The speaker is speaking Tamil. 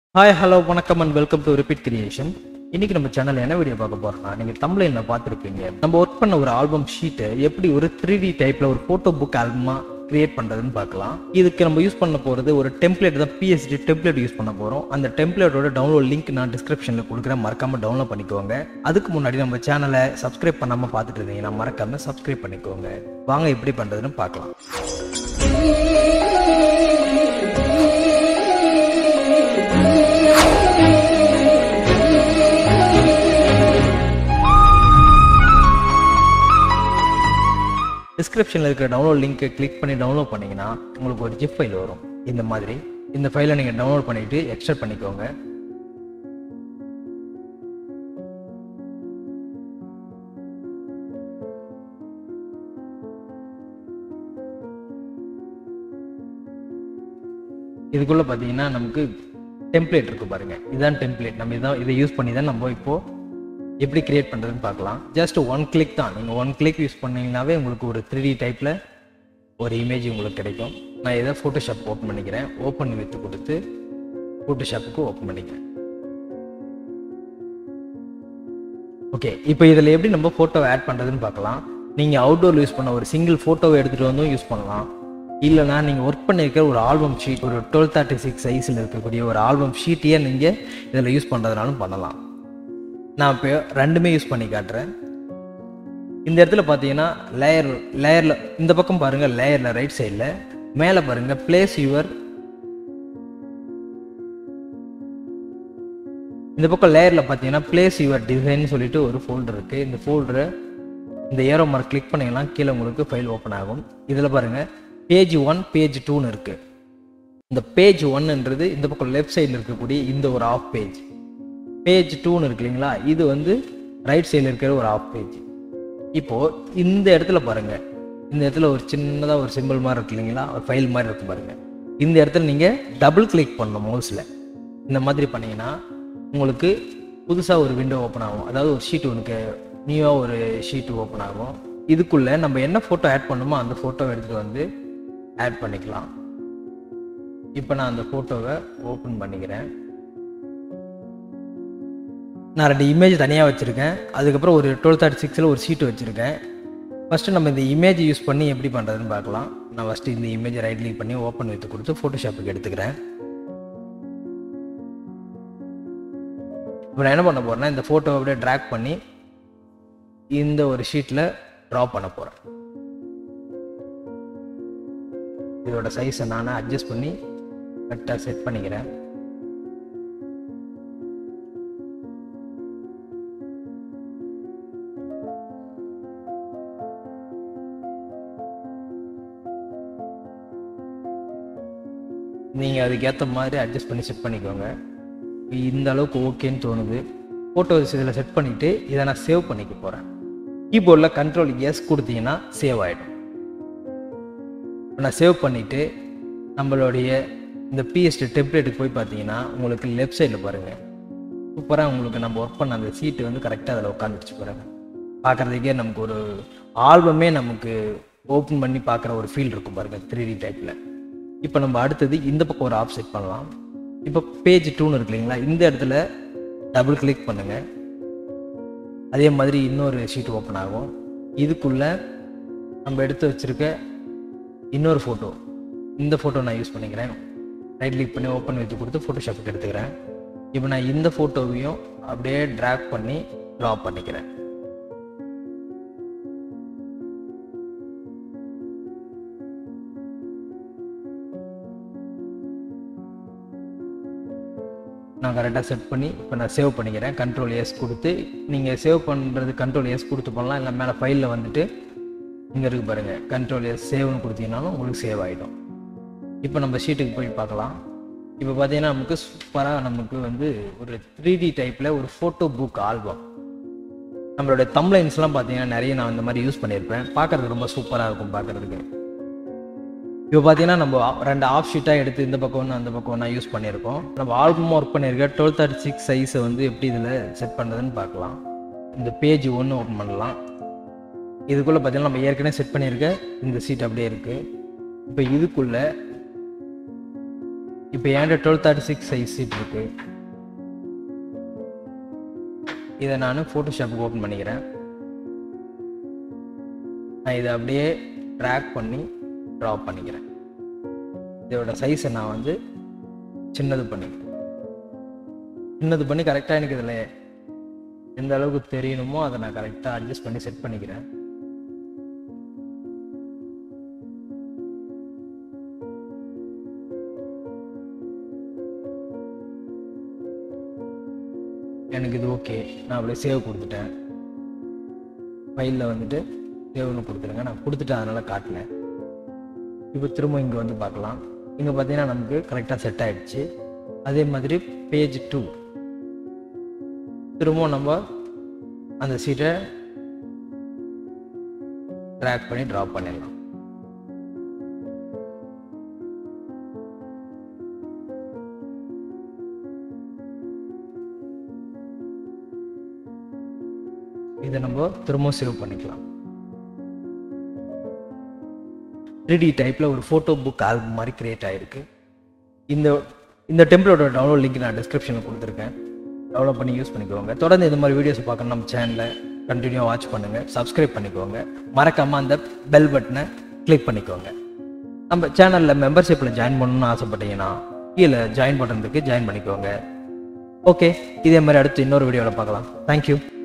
ஹாய் ஹலோ வணக்கம் and welcome to repeat creation இன்னைக்கு நம்ம சேனல் என்ன வீடியோ பார்க்க போறோம்னா நீங்க தமிழ்ல பார்த்துருப்பீங்க நம்ம ஒர்க் பண்ண ஒரு ஆல்பம் ஷீட்டை எப்படி ஒரு த்ரீ டி டைப்ல ஒரு போட்டோ புக் ஆல்பமா கிரியேட் பண்றதுன்னு பார்க்கலாம் இதுக்கு நம்ம யூஸ் பண்ண போறது ஒரு டெம்ப்ளேட் தான் பிஎஸ்டி டெம்ப்ளேட் யூஸ் பண்ண போறோம் அந்த டெம்ப்ளேட்டோட டவுன்லோட் லிங்க் நான் டிஸ்கிரிப்ஷன்ல கொடுக்குறேன் மறக்காம டவுன்லோட் பண்ணிக்கோங்க அதுக்கு முன்னாடி நம்ம சேனலை சப்ஸ்கிரைப் பண்ணாம பார்த்துட்டு இருந்தீங்கன்னா மறக்காம சப்ஸ்கிரைப் பண்ணிக்கோங்க வாங்க எப்படி பண்றதுன்னு பார்க்கலாம் டிஸ்கிரிப்ஷனில் இருக்கிற டவுன்லோட் லிங்க்கை கிளிக் பண்ணி டவுன்லோட் பண்ணீங்கன்னா உங்களுக்கு ஒரு ஜிப் ஃபைல் வரும் இந்த மாதிரி இந்த ஃபைலை நீங்கள் டவுன்லோட் பண்ணிட்டு எக்ஸ்ட்ராக்ட் பண்ணிக்கோங்க இதுக்குள்ள பார்த்தீங்கன்னா நமக்கு டெம்ப்ளேட் இருக்கு பாருங்க இதுதான் டெம்ப்ளேட் நம்ம இதான் இதை யூஸ் பண்ணி தான் நம்ம இப்போ எப்படி கிரியேட் பண்ணுறதுன்னு பார்க்கலாம் ஜஸ்ட் ஒன் கிளிக் தான் நீங்கள் ஒன் கிளிக் யூஸ் பண்ணீங்கன்னாவே உங்களுக்கு ஒரு த்ரீ டி டைப்பில் ஒரு இமேஜ் உங்களுக்கு கிடைக்கும் நான் இதை ஃபோட்டோஷாப் ஓப்பன் பண்ணிக்கிறேன் ஓப்பன் வித்து கொடுத்து ஃபோட்டோஷாப்புக்கு ஓப்பன் பண்ணிக்கிறேன் ஓகே இப்போ இதில் எப்படி நம்ம ஃபோட்டோவை ஆட் பண்ணுறதுன்னு பார்க்கலாம் நீங்கள் அவுட்டோர் யூஸ் பண்ண ஒரு சிங்கிள் ஃபோட்டோவை எடுத்துகிட்டு வந்தும் யூஸ் பண்ணலாம் இல்லைனா நீங்கள் ஒர்க் பண்ணியிருக்கிற ஒரு ஆல்பம் ஷீட் ஒரு டுவெல் தேர்ட்டி சிக்ஸ் சைஸில் இருக்கக்கூடிய ஒரு ஆல்பம் ஷீட்டையே நீங்கள் இதில் யூஸ் பண்ணுறதுனாலும் பண்ணலாம் நான் இப்போ ரெண்டுமே யூஸ் பண்ணி காட்டுறேன் இந்த இடத்துல பார்த்தீங்கன்னா லேயர் லேயரில் இந்த பக்கம் பாருங்கள் லேயரில் ரைட் சைடில் மேலே பாருங்கள் பிளேஸ் யுவர் இந்த பக்கம் லேயரில் பார்த்தீங்கன்னா பிளேஸ் யுவர் டிசைன் சொல்லிட்டு ஒரு ஃபோல்டர் இருக்குது இந்த ஃபோல்டரை இந்த ஏரோ மார்க் கிளிக் பண்ணிங்கன்னா கீழே உங்களுக்கு ஃபைல் ஓப்பன் ஆகும் இதில் பாருங்கள் பேஜ் ஒன் பேஜ் டூன்னு இருக்குது இந்த பேஜ் ஒன்னுன்றது இந்த பக்கம் லெஃப்ட் சைடில் இருக்கக்கூடிய இந்த ஒரு ஆஃப் பேஜ் பேஜ் டூன்னு இருக்கு இல்லைங்களா இது வந்து ரைட் சைடில் இருக்கிற ஒரு ஆஃப் பேஜ் இப்போது இந்த இடத்துல பாருங்க இந்த இடத்துல ஒரு சின்னதாக ஒரு சிம்பிள் மாதிரி இருக்கு இல்லைங்களா ஒரு ஃபைல் மாதிரி இருக்கு பாருங்க இந்த இடத்துல நீங்கள் டபுள் கிளிக் பண்ணணும் மவுஸில் இந்த மாதிரி பண்ணீங்கன்னா உங்களுக்கு புதுசாக ஒரு விண்டோ ஓப்பன் ஆகும் அதாவது ஒரு ஷீட் உனக்கு நியூவாக ஒரு ஷீட் ஓப்பன் ஆகும் இதுக்குள்ளே நம்ம என்ன ஃபோட்டோ ஆட் பண்ணுமோ அந்த ஃபோட்டோவை எடுத்துகிட்டு வந்து ஆட் பண்ணிக்கலாம் இப்போ நான் அந்த ஃபோட்டோவை ஓப்பன் பண்ணிக்கிறேன் நான் ரெண்டு இமேஜ் தனியாக வச்சுருக்கேன் அதுக்கப்புறம் ஒரு டுவெல் தேர்ட்டி சிக்ஸில் ஒரு ஷீட் வச்சுருக்கேன் ஃபஸ்ட்டு நம்ம இந்த இமேஜ் யூஸ் பண்ணி எப்படி பண்ணுறதுன்னு பார்க்கலாம் நான் ஃபஸ்ட்டு இந்த இமேஜ் ரைட் கிளிக் பண்ணி ஓப்பன் வைத்து கொடுத்து ஃபோட்டோஷாப்புக்கு எடுத்துக்கிறேன் இப்போ நான் என்ன பண்ண போகிறேன்னா இந்த ஃபோட்டோவை அப்படியே ட்ராக் பண்ணி இந்த ஒரு ஷீட்டில் ட்ரா பண்ண போகிறேன் இதோட சைஸை நான் அட்ஜஸ்ட் பண்ணி கரெக்டாக செட் பண்ணிக்கிறேன் நீங்கள் அதுக்கேற்ற மாதிரி அட்ஜஸ்ட் பண்ணி செட் பண்ணிக்கோங்க இந்த அளவுக்கு ஓகேன்னு தோணுது ஃபோட்டோஸ் இதில் செட் பண்ணிவிட்டு இதை நான் சேவ் பண்ணிக்க போகிறேன் கீபோர்டில் கண்ட்ரோல் எஸ் கொடுத்தீங்கன்னா சேவ் ஆகிடும் நான் சேவ் பண்ணிவிட்டு நம்மளுடைய இந்த பிஎஸ்டி டெம்ப்ளேட்டுக்கு போய் பார்த்தீங்கன்னா உங்களுக்கு லெஃப்ட் சைடில் பாருங்கள் சூப்பராக உங்களுக்கு நம்ம ஒர்க் பண்ண அந்த சீட்டு வந்து கரெக்டாக அதில் உட்காந்துச்சு பாருங்க பார்க்குறதுக்கே நமக்கு ஒரு ஆல்பமே நமக்கு ஓப்பன் பண்ணி பார்க்குற ஒரு ஃபீல் இருக்கும் பாருங்கள் த்ரீ டி டைப்பில் இப்போ நம்ம அடுத்தது இந்த பக்கம் ஒரு ஆப் செட் பண்ணலாம் இப்போ பேஜ் டூன்னு இருக்கு இல்லைங்களா இந்த இடத்துல டபுள் கிளிக் பண்ணுங்க அதே மாதிரி இன்னொரு ஷீட் ஓப்பன் ஆகும் இதுக்குள்ள நம்ம எடுத்து வச்சிருக்க இன்னொரு ஃபோட்டோ இந்த ஃபோட்டோ நான் யூஸ் பண்ணிக்கிறேன் ரைட் கிளிக் பண்ணி ஓப்பன் வச்சு கொடுத்து ஃபோட்டோஷாப்புக்கு எடுத்துக்கிறேன் இப்போ நான் இந்த ஃபோட்டோவையும் அப்படியே ட்ராக் பண்ணி ட்ரா பண்ணிக்கிறேன் நான் கரெக்டாக செட் பண்ணி இப்போ நான் சேவ் பண்ணிக்கிறேன் கண்ட்ரோல் எஸ் கொடுத்து நீங்கள் சேவ் பண்ணுறது கண்ட்ரோல் எஸ் கொடுத்து பண்ணலாம் இல்லை மேலே ஃபைலில் வந்துட்டு இங்கே இருக்கு பாருங்கள் கண்ட்ரோல் எஸ் சேவ்னு கொடுத்தீங்கனாலும் உங்களுக்கு சேவ் ஆகிடும் இப்போ நம்ம ஷீட்டுக்கு போய் பார்க்கலாம் இப்போ பார்த்தீங்கன்னா நமக்கு சூப்பராக நமக்கு வந்து ஒரு த்ரீ டி டைப்பில் ஒரு ஃபோட்டோ புக் ஆல்பம் நம்மளோட தம்லைன்ஸ்லாம் பார்த்தீங்கன்னா நிறைய நான் இந்த மாதிரி யூஸ் பண்ணியிருப்பேன் பார்க்குறதுக்கு ரொம்ப சூப்பராக இருக்கும் பார்க்குறதுக்கு இப்போ பார்த்தீங்கன்னா நம்ம ரெண்டு ஆஃப் ஷீட்டாக எடுத்து இந்த பக்கம் ஒன்று அந்த பக்கம் ஒன்றா யூஸ் பண்ணியிருக்கோம் நம்ம ஆல்பமாக ஒர்க் பண்ணியிருக்க டுவெல் தேர்ட்டி சிக்ஸ் சைஸை வந்து எப்படி இதில் செட் பண்ணுறதுன்னு பார்க்கலாம் இந்த பேஜ் ஒன்று ஓப்பன் பண்ணலாம் இதுக்குள்ளே பார்த்தீங்கன்னா நம்ம ஏற்கனவே செட் பண்ணியிருக்க இந்த சீட் அப்படியே இருக்குது இப்போ இதுக்குள்ளே இப்போ என்கிட்ட twelve thirty six size sheet இருக்கு இதை நான் ஃபோட்டோஷாப்புக்கு ஓப்பன் பண்ணிக்கிறேன் நான் இதை அப்படியே ட்ராக் பண்ணி ட்ரா பண்ணிக்கிறேன் இதோட சைஸை நான் வந்து சின்னது பண்ணிக்கிறேன் சின்னது பண்ணி கரெக்டாக எனக்கு இதில் எந்த அளவுக்கு தெரியணுமோ அதை நான் கரெக்டாக அட்ஜஸ்ட் பண்ணி செட் பண்ணிக்கிறேன் எனக்கு இது ஓகே நான் அப்படியே சேவ் கொடுத்துட்டேன் ஃபைலில் வந்துட்டு சேவ்னு கொடுத்துருங்க நான் கொடுத்துட்டு அதனால் காட்டினேன் இப்போ திரும்ப இங்கே வந்து பார்க்கலாம் இங்கே பார்த்தீங்கன்னா நமக்கு கரெக்டாக செட் ஆயிடுச்சு அதே மாதிரி பேஜ் டூ திரும்பவும் நம்ம அந்த சீட்டை ட்ராக் பண்ணி ட்ராப் பண்ணிடலாம் இதை நம்ம திரும்ப சேவ் பண்ணிக்கலாம் த்ரீ டைப்பில் ஒரு ஃபோட்டோ புக் ஆல்பம் மாதிரி கிரியேட் ஆகிருக்கு இந்த இந்த டெம்ப்ளேட்டோட டவுன்லோட் லிங்க் நான் டிஸ்கிரிப்ஷனில் கொடுத்துருக்கேன் டவுன்லோட் பண்ணி யூஸ் பண்ணிக்கோங்க தொடர்ந்து இந்த மாதிரி வீடியோஸ் பார்க்கணும் நம்ம சேனலில் கண்டினியூ வாட்ச் பண்ணுங்கள் சப்ஸ்கிரைப் பண்ணிக்கோங்க மறக்காமல் அந்த பெல் பட்டனை கிளிக் பண்ணிக்கோங்க நம்ம சேனலில் மெம்பர்ஷிப்பில் ஜாயின் பண்ணணும்னு ஆசைப்பட்டீங்கன்னா கீழே ஜாயின் பண்ணுறதுக்கு ஜாயின் பண்ணிக்கோங்க ஓகே இதே மாதிரி அடுத்து இன்னொரு வீடியோவில் பார்க்கலாம் தேங்க்யூ